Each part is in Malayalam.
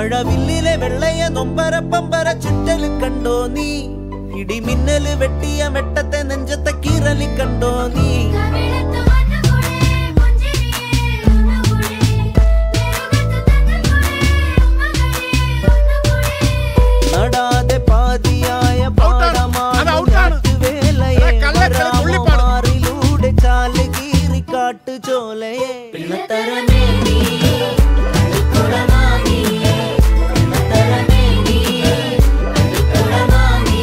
മഴവില്ലിലെ വെള്ളയ നൊമ്പര പമ്പര ചുറ്റല് കണ്ടോ നീ ഇടിമിന്നല് വെട്ടിയ വെട്ടത്തെ നെഞ്ചത്തെ കീറലി കണ്ടോ നീ കവിളത്ത് വന്നുകൂടെ പുഞ്ചിരിയേ ഒന്നുകൂടെ നെറുകത്ത് തന്നുകൂടെ ഉമ്മകളേ ഒന്നുകൂടെ നടാതെ പാതിയായ അത് ഔട്ടാണ്. വേലയെ അതെ, കള്ളക്കളി തുള്ളിപ്പാടും. മാറിലൂടെ ചാല് കീറി കാട്ടു ചോലയെ പിള്ളത്തരമേ നീ കളിക്കുടമാ നീ പിള്ളത്തരമേ നീ കളിക്കുടമാ നീ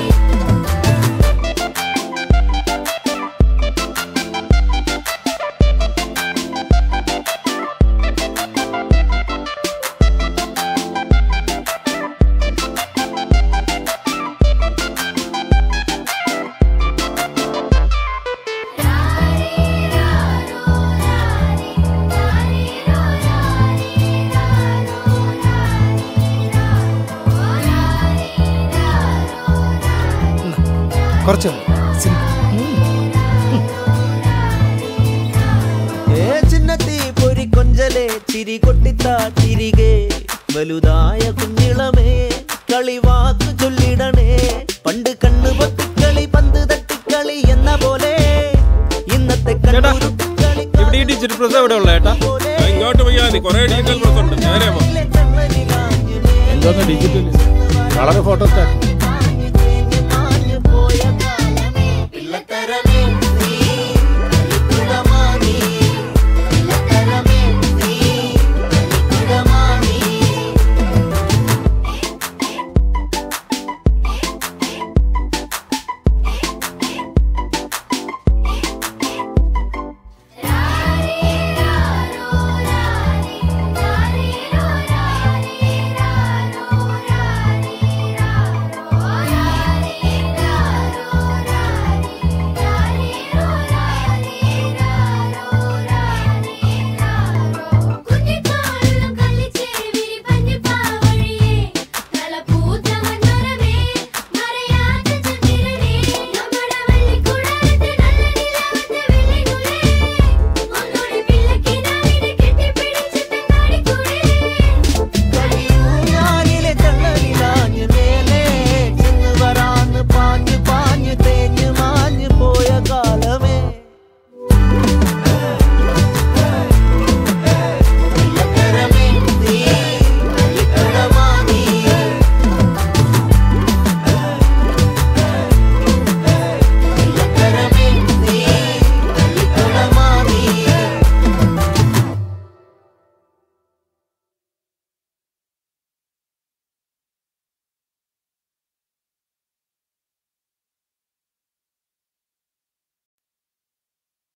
കുറച്ച് ഏ ചിന്നത്തി പൊരി കൊഞ്ചലെ ചിരി കൊട്ടിത്താ തിരികെ വലുതായ കുഞ്ഞിളമേ കളിവാക്ക് ചൊല്ലിടണേ പണ്ട് കണ്ണു പൊത്തിക്കളി പന്ത് തട്ടിക്കളി എന്ന പോലെ ഇന്നത്തെ കണ്ണുരുട്ടിക്കളി ഇവിടെ ഈ ഡിജിറ്റൽ പ്രസ് എവിടെ ഉള്ള ഏട്ടാ ആ, ഇങ്ങോട്ട് പോയാ മതി കുറേ ഡീറ്റെയിൽ പ്രസ് ഉണ്ട് നേരെ പോ എന്തോന്ന് ഡിജിറ്റൽ കളർ ഫോട്ടോ സ്റ്റാറ്റ്